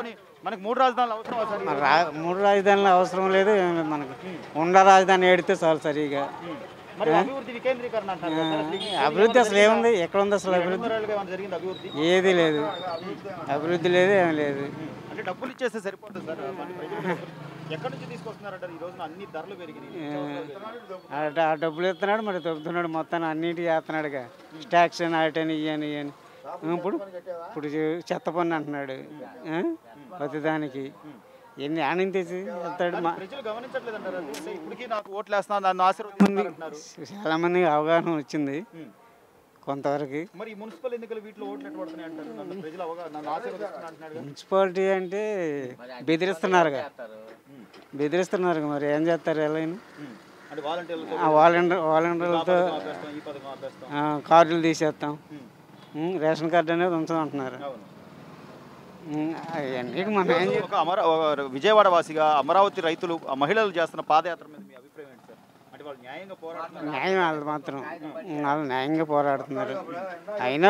పోనీ మనకి మూడు రాజధానులు అవసరం సార్ మరి రా మూడు రాజధానులు అవసరం లేదు ఏం లేదు మనకి ఉండ రాజధాని ఏడితే చాలు సరిగా మరి అభివృద్ధి వికేంద్రీకరణ అంటారు కదా సార్. అసలు ఈ అభివృద్ధి అసలు ఏముంది ఎక్కడ ఉంది అసలు అభివృద్ధి రెండున్నరేళ్ళుగా ఏమైనా జరిగింది అభివృద్ధి ఏది లేదు అభివృద్ధి లేదు ఏం లేదు అంటే డబ్బులు ఇచ్చేస్తే సరిపోతుంది సార్ మన ప్రజలు డబ్బులు ఎక్కడి నుంచి తీసుకొస్తున్నారంటారు ఈ రోజున అన్ని ధరలు పెరిగినాయి ఆ డ- ఆ డబ్బులు ఇస్తున్నాడు మరి దొబ్బుతున్నాడు మొత్తాన్ని అన్నిటి చేస్తున్నాడుగా ట్యాక్స్ అని అటని ఇవని ఇవని ఇప్పుడు ఇప్పుడు చే- చెత్త పన్ను అంటున్నాడు ఆ? ప్రతి దానికి ఎన్ని ఆనంద తెచ్చి వెళ్తాడు మా ప్రజలు గమనించట్లేదు అంటారు అంటే ఇప్పటికీ నాకు ఓట్లు వేస్తున్నాను నన్ను ఆశీర్వదిస్తున్నారు అంటున్నారు చాలా మందికి అవగాహన వచ్చింది కొంతవరకు మరి ఈ మున్సిపల్ ఎన్నికలు వీటిలో ఓట్లు ఎట్లా పడుతున్నాయి అంటారు నన్ను ప్రజలు అవగా నన్ను ఆశీర్వదిస్తున్నారు అంటున్నాడు కదా. మున్సిపాలిటీ అంటే బెదిరిస్తున్నారుగా బెదిరిస్తున్నారు మరి ఏం చేస్తారు ఎలా అయినా? ఉమ్. అంటే వాలంటీర్లతో ఆ వాలంటీర్ వాలంటీర్లతో ఆపేస్తాం ఈ పథకం ఆపేస్తాం ఆ, కార్డులు తీసేస్తాం ఉమ్, రేషన్ కార్డు అనేది ఉంచం అంటున్నారు అవును ఉమ్, అవన్నీ మనం ఏం ఒక అమర ఒక విజయవాడ వాసిగా అమరావతి రైతులు ఆ మహిళలు చేస్తున్న పాదయాత్ర మీద మీ అభిప్రాయం ఏంటి సార్ అంటే వాళ్ళు న్యాయంగా పోరాడుతున్నారు న్యాయం వాళ్ళు మాత్రం వాళ్ళు న్యాయంగా పోరాడుతున్నారు అయినా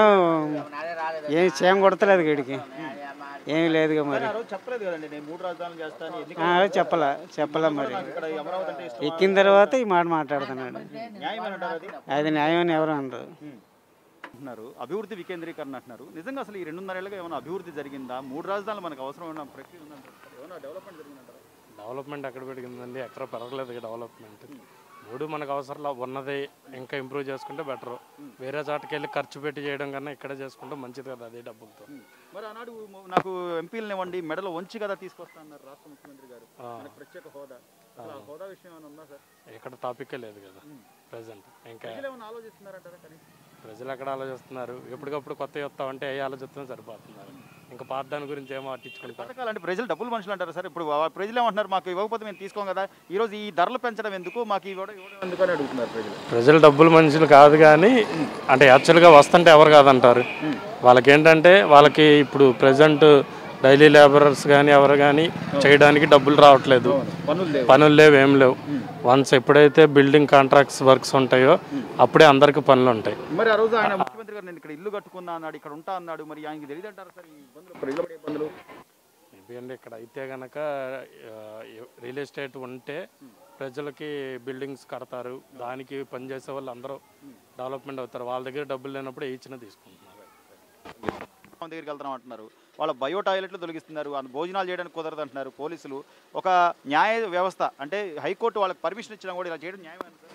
ఏం చేయం కొడతలేదు వీడికి ఏమీ లేదుగా మరి ఆ రోజు చెప్పలేదు కదండి నేను మూడు రాజధానులు చేస్తాను ఎన్నికలు ఆ, చెప్పలా చెప్పలా మరి ఇక్కడ ఈ అమరావతి అంటే ఇష్టం ఎక్కిన తర్వాత ఈ మాట మాట్లాడుతున్నాడు న్యాయం అని అంటారు అది అది న్యాయం అని ఎవరు అనరు అంటున్నారు అభివృద్ధి వికేంద్రీకరణ అంటున్నారు నిజంగా అసలు ఈ రెండున్నరేళ్ళగా ఏమైనా అభివృద్ధి జరిగిందా మూడు రాజధానులు మనకు అవసరమైన ప్రక్రియ ఉందంటారు ఏమైనా డెవలప్మెంట్ జరిగిందంటారా డెవలప్మెంట్ ఎక్కడ పెరిగిందండి ఎక్కడ పెరగలేదు డెవలప్మెంట్ మూడు మనకు అవసరంలో ఉన్నది ఇంకా ఇంప్రూవ్ చేసుకుంటే బెటర్ వేరే చోటకి వెళ్ళి ఖర్చు పెట్టి చేయడం కన్నా ఇక్కడే చేసుకుంటే మంచిది కదా అదే డబ్బులతో మరి ఆనాడు మ- నాకు ఎంపీలను ఇవ్వండి మెడలో వంచి కదా తీసుకొస్తా అన్నారు రాష్ట్ర ముఖ్యమంత్రి గారు మనకు ప్రత్యేక హోదా అసలు ఆ హోదా విషయం ఏమైనా ఉందా సార్ ఇక్కడ టాపికే లేదు కదా ప్రజెంట్ ఇంకా ప్రజలు ఏమైనా ఆలోచిస్తున్నారంటారా కనీసం ప్రజలు ఎక్కడ ఆలోచిస్తున్నారు ఎప్పటికప్పుడు కొత్త వస్తామంటే ఏ ఆలోచిస్తున్నా సరిపోతున్నారు ఇంకా పాత దాని గురించి ఏమో పట్టించుకుంటారు పథకాలు అంటే ప్రజలు డబ్బులు మనుషులు అంటారు సార్ ఇప్పుడు వా- ప్రజలు ఏమంటున్నారు మాకు ఇవ్వకపోతే మేము తీసుకోం కదా ఈ రోజు ఈ ధరలు పెంచడం ఎందుకు మాకు ఇవ్వడం ఇవ్వడం ఎందుకు అని అడుగుతున్నారు ప్రజలు ప్రజలు డబ్బులు మనుషులు కాదు కానీ అంటే యాక్చువల్గా వస్తుంటే ఎవరు కాదంటారు వాళ్ళకి ఏంటంటే వాళ్ళకి ఇప్పుడు ప్రజెంట్ డైలీ లేబరర్స్ కానీ ఎవరు కానీ చేయడానికి డబ్బులు రావట్లేదు పనులు లేవు పనులు లేవు ఏం లేవు వన్స్ ఎప్పుడైతే బిల్డింగ్ కాంట్రాక్ట్స్ వర్క్స్ ఉంటాయో అప్పుడే అందరికి పనులు ఉంటాయి మరి ఆ రోజు ఆయన ముఖ్యమంత్రి గారు నేను ఇక్కడ ఇల్లు కట్టుకున్నా అన్నాడు ఇక్కడ ఉంటా అన్నాడు మరి ఆయనకి తెలియదు అంటారు సార్ ఈ ఇబ్బందులు ప్రజలు పడే ఇబ్బందులు మేబీ అండి ఇక్కడ అయితే గనక రియల్ ఎస్టేట్ ఉంటే ప్రజలకి బిల్డింగ్స్ కడతారు దానికి పనిచేసే వాళ్ళు అందరూ డెవలప్మెంట్ అవుతారు వాళ్ళ దగ్గర డబ్బులు లేనప్పుడు ఏ ఇచ్చినా తీసుకుంటున్నారు మన దగ్గరికి వెళ్తున్నాం అంటున్నారు వాళ్ళ బయో టాయిలెట్లు తొలగిస్తున్నారు అంత భోజనాలు చేయడానికి కుదరదు అంటున్నారు పోలీసులు ఒక న్యాయ వ్యవస్థ అంటే హైకోర్టు వాళ్ళకి పర్మిషన్ ఇచ్చినా కూడా ఇలా చేయడం న్యాయమైన సార్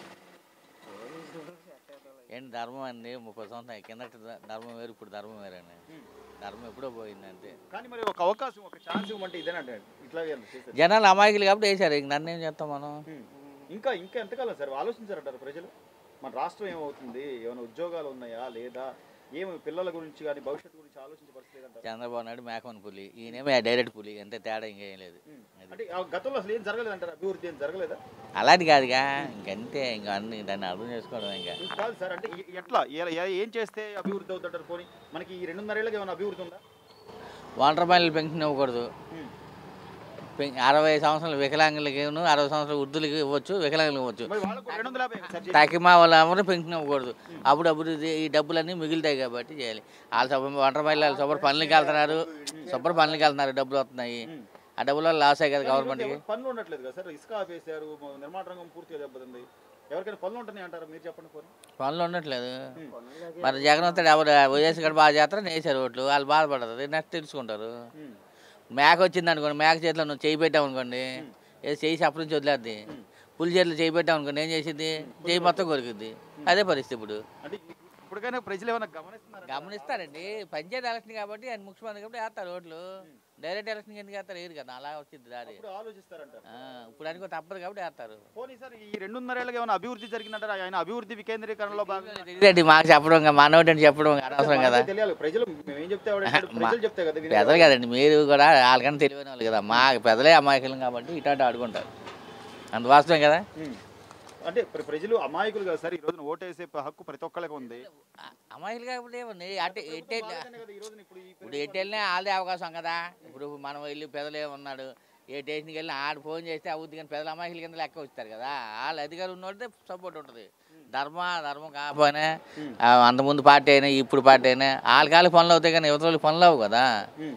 ఏంటి ధర్మం అండి ముప్పై సంవత్సరాలు కిందట ధ- ధర్మం వేరు ఇప్పుడు ధర్మం వేరండి ధర్మం ఎప్పుడో పోయింది అంతే కానీ మరి ఒక అవకాశం ఒక ఛాన్స్ ఇవ్వమంటే ఇదేనంటే ఇట్లా చేసేది. జనాలు అమాయకులు కాబట్టి వేశారు ఇంక నన్ను ఏం చేస్తాం మనం ఇంకా ఇంకా ఎంతకాలం సార్ ఆలోచించారంటారు ప్రజలు మన రాష్ట్రం ఏమవుతుంది ఏమైనా ఉద్యోగాలు ఉన్నాయా లేదా ఏమి పిల్లల గురించి కానీ భవిష్యత్తు గురించి ఆలోచించే పరిస్థితి లేదంటారు చంద్రబాబు నాయుడు మేకమని పులి ఈయనేమో డైరెక్ట్ పులి అంతే తేడా ఇంకేం లేదు అది. అంటే ఆ గతంలో అసలు ఏం జరగలేదంటారు అభివృద్ధి ఏం జరగలేదా అలాంటి కాదుగా ఇంకంతే ఇంకా అన్ని దాన్ని అర్థం చేసుకోవడం ఇంకా కాదు సార్ అంటే ఎ- ఎట్లా ఏ- ఏ- ఏం చేస్తే అభివృద్ధి అవుతుంటారు పోనీ మనకి ఈ రెండున్నరేళ్ళకి ఏమైనా అభివృద్ధి ఉందా వాటర్ మైల్ పెన్షన్ ఇవ్వకూడదు పెన్- అరవై సంవత్సరాల వికలాంగులకి అరవై సంవత్సరాల వృద్ధులకి ఇవ్వచ్చు వికలాంగులకు ఇవ్వచ్చు మరి వాళ్ళకు రెండు వందల యాభై సార్ తకిమా వాళ్ళు ఎవరు పెన్షన్ ఇవ్వకూడదు అప్పుడు అభివృద్ధి ఈ డబ్బులన్నీ మిగులుతాయి కాబట్టి చేయాలి వాళ్ళు శుభ్రం వంట మహిళలు వాళ్ళు శుభ్ర పనులకి వెళ్తున్నారు శుభ్ర పనులకి వెళ్తున్నారు డబ్బులు వస్తున్నాయి ఆ డబ్బుల వల్ల లాస్ అయ్యి కదా గవర్నమెంట్కి ఎవరికి పనులు ఉండట్లేదు కదా సార్ ఇసుక ఆపేశారు మ- నిర్మాణ రంగం పూర్తిగా దెబ్బతింది ఎవరికైనా పనులు ఉంటున్నాయి అంటారా మీరు చెప్పండి పోనీ పనులు ఉండట్లేదు మరి జగన్ వస్తాడు ఎవరు వైఎస్ గడ బాగా చేస్తారు వేసారు ఓట్లు వాళ్ళు బాధపడతారు నెక్స్ట్ తెలుసుకుంటారు మేక వచ్చింది అనుకోండి మేక చేతిలో నువ్వు చేయి పెట్టావు అనుకోండి ఏదో చేసి అప్పటి నుంచి వదిలేద్ది పులి చేతిలో చేయి పెట్టావు అనుకోండి ఏం చేసింది చేయి మొత్తం కొరికిద్ది అదే పరిస్థితి ఇప్పుడు అంటే ఇ- ఇప్పటికైనా ప్రజలు ఏమైనా గమనిస్తున్నారు గమనిస్తారండి పంచాయతీ ఎలక్షన్ కాబట్టి ఆయన ముఖ్యమంత్రి కాబట్టి వేస్తారు ఓట్లు డైరెక్ట్ ఎలక్షన్ ఎందుకు వేస్తారు వేయరు కదా అలా వచ్చింది దారి ఇప్పుడు ఆలోచిస్తారంటారు ఆ, ఇప్పుడు అనుకో తప్పదు కాబట్టి వేస్తారు పోనీ సార్ ఈ రెండున్నరేళ్ళకి ఏమైనా అభివృద్ధి జరిగిందంటారా ఆయన అభివృద్ధి వికేంద్రీకరణలో భాగంగా తెలియదండి మాకు చెప్పడం ఇంకా మనోడని చెప్పడం అనవసరం కదా మనకే తెలియాలి ప్రజలు మేము ఏం చెప్తే ఎవడంటాడు? మా- ప్రజలు చెప్తే కదా వినేది. పెద్దలు కదండి మీరు కూడా వాళ్ళకన్నా తెలివైన వాళ్ళు కదా మా పెద్దలే అమాయకులం కాబట్టి ఇటు ఆడుకుంటారు అంత వాస్తవం కదా ఉమ్. అంటే ప్ర- ప్రజలు అమాయకులు కదా సార్ ఈ రోజున ఓటేసే హక్కు ప్రతి ఒక్కళ్ళకి ఉంది అ- అమాయకులు కాబట్టి ఏముంది అటు ఎట్టే బాధనే కదా ఈ రోజున ఇప్పుడు ఈ ఇప్పుడు ఎటు వెళ్ళినా వాళ్ళదే అవకాశం కదా ఇప్పుడు మనం వెళ్ళి పెదలే ఉన్నాడు ఏ స్టేషన్కి వెళ్ళినా ఆడు ఫోన్ చేస్తే అవుద్ది కానీ పెదల అమాయకుల కింద లెక్క వస్తారు కదా వాళ్ళ అధికారులు ఉన్నోడితే సపోర్ట్ ఉంటుంది ధర్మ ధర్మం కాకపోయినా ఆ, అంతకుముందు పార్టీ అయినా ఇప్పుడు పార్టీ అయినా వాళ్ళ కాళ్ళకి పనులు అవుతాయి కానీ యువతలకు పనులు అవ్వు కదా ఉమ్.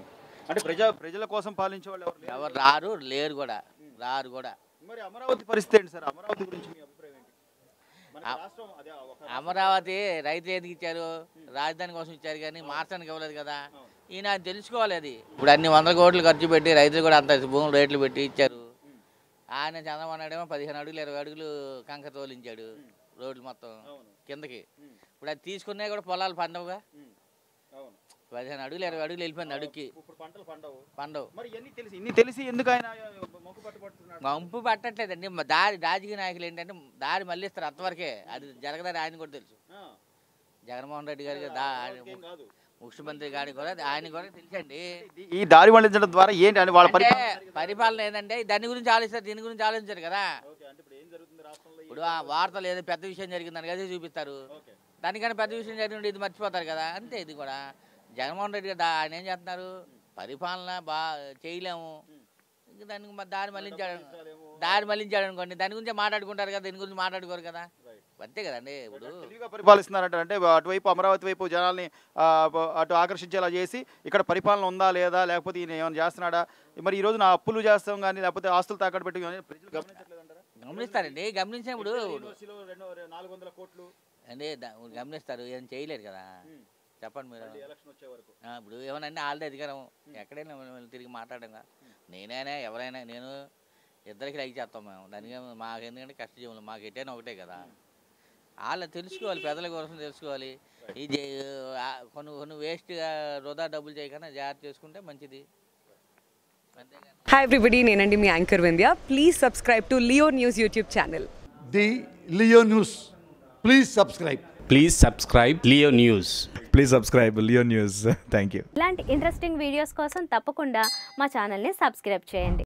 అంటే ప్రజా ప్రజల కోసం పాలించే వాళ్ళు ఎవరు లేరు. ఎవరు రారు లేరు కూడా రారు కూడా మరి అమరావతి పరిస్థితి ఏంటి సార్ అమరావతి గురించి మీ అభిప్రాయం ఏంటి మన రాష్ట్రం అదే ఒక అమరావతి రైతు ఎందుకు ఇచ్చారు రాజధాని కోసం ఇచ్చారు కానీ మార్చడానికి ఇవ్వలేదు కదా ఈయన అది తెలుసుకోవాలి అది ఇప్పుడు అన్ని వందల కోట్లు ఖర్చు పెట్టి రైతులు కూడా అంత భూములు రేట్లు పెట్టి ఇచ్చారు ఆయన చంద్రబాబు నాయుడు ఏమో పదిహేను అడుగులు ఇరవై అడుగులు కంక తోలించాడు రోడ్లు మొత్తం కిందకి ఇప్పుడు అది తీసుకున్నా కూడా పొలాలు పండవుగా అవును పదిహేను అడుగులు ఇరవై అడుగులు వెళ్ళిపోయింది అడుగుకి ఇప్పుడు పంటలు పండవు పండవు మరి ఇవన్నీ తెలిసి ఇన్ని తెలిసి ఎందుకు ఆయన మొక్కు పట్టుబడుతున్నాడు మంపు పట్టట్లేదండి మ- దారి రాజకీయ నాయకులు ఏంటంటే దారి మళ్ళిస్తారు అంతవరకే అది జరగదని ఆయన కూడా తెలుసు ఆ, జగన్మోహన్ రెడ్డి గారికి దా ఆయన ఏం కాదు ముఖ్యమంత్రి గారికి కూడా ఆయన కూడా తెలుసండి ఈ- ఈ దారి మళ్లించడం ద్వారా ఏంటి అని వాళ్ళ అంటే పరిపాలన పరిపాలన ఏంటంటే దాని గురించి ఆలోచిస్తారు దీని గురించి ఆలోచించారు కదా ఓకే, అంటే ఇప్పుడు ఏం జరుగుతుంది రాష్ట్రంలో ఇప్పుడు ఆ వార్తలు ఏదో పెద్ద విషయం జరిగిందని అదే చూపిస్తారు ఓకే దానికన్నా పెద్ద విషయం జరిగింది ఇది మర్చిపోతారు కదా అంతే ఇది కూడా జగన్మోహన్ రెడ్డి గారు దా- ఆయన ఏం చేస్తున్నారు పరిపాలన బా చేయలేము ఇంక దానికి మ- దారి మళ్ళించాడు దారి మళ్ళించాడు అనుకోండి దాని గురించి మాట్లాడుకుంటారు కదా దీని గురించి మాట్లాడుకోరు కదా అంతే కదండి ఇప్పుడు తెలివిగా పరిపాలిస్తున్నారంట అంటే అటువైపు అమరావతి వైపు జనాల్ని ఆ, బ- అటు ఆకర్షించేలా చేసి ఇక్కడ పరిపాలన ఉందా లేదా లేకపోతే ఈయన ఏమైనా చేస్తున్నాడా మరి ఈ రోజు నా అప్పులు చేస్తాం కానీ లేకపోతే ఆస్తులు తాకట్టు పెట్టి కానీ ప్రజలు గమనించట్లేదంటారా గమనిస్తారండి గమనించినప్పుడు యూనివర్సిటీలో రెండు నాలుగు వందల కోట్లు అంటే దా- గమనిస్తారు ఏం చేయలేరు కదా చెప్పండి మీరు ఎలక్షన్ వచ్చే వరకు ఆ, ఇప్పుడు ఏమనంటే వాళ్ళదే అధికారం ఎక్కడైనా మనం వెళ్ళి తిరిగి మాట్లాడంగా నేనైనా ఎవరైనా నేను ఇద్దరికి లైక్ చేస్తాం మేము దానికి ఏం- మాకు ఎందుకంటే కష్టజీవులు మాకు ఎట్టైనా ఒకటే కదా వాళ్ళు తెలుసుకోవాలి పెద్దల కోసం తెలుసుకోవాలి ఈ జే- ఆ, కొన్ని కొన్ని వేస్ట్గా వృధా డబ్బులు చేయకుండా జాగ్రత్త చేసుకుంటే మంచిది అంతేగాని హాయ్ ఎవ్రీబడి నేనండి మీ anchor Vindhya please subscribe to Leo news YouTube channel the Leo News. Please subscribe. Please subscribe Leo News. Please subscribe Leo news thank you ఇలాంటి ఇంట్రెస్టింగ్ వీడియోస్ కోసం తప్పకుండా మా ఛానల్ని సబ్స్క్రైబ్ చేయండి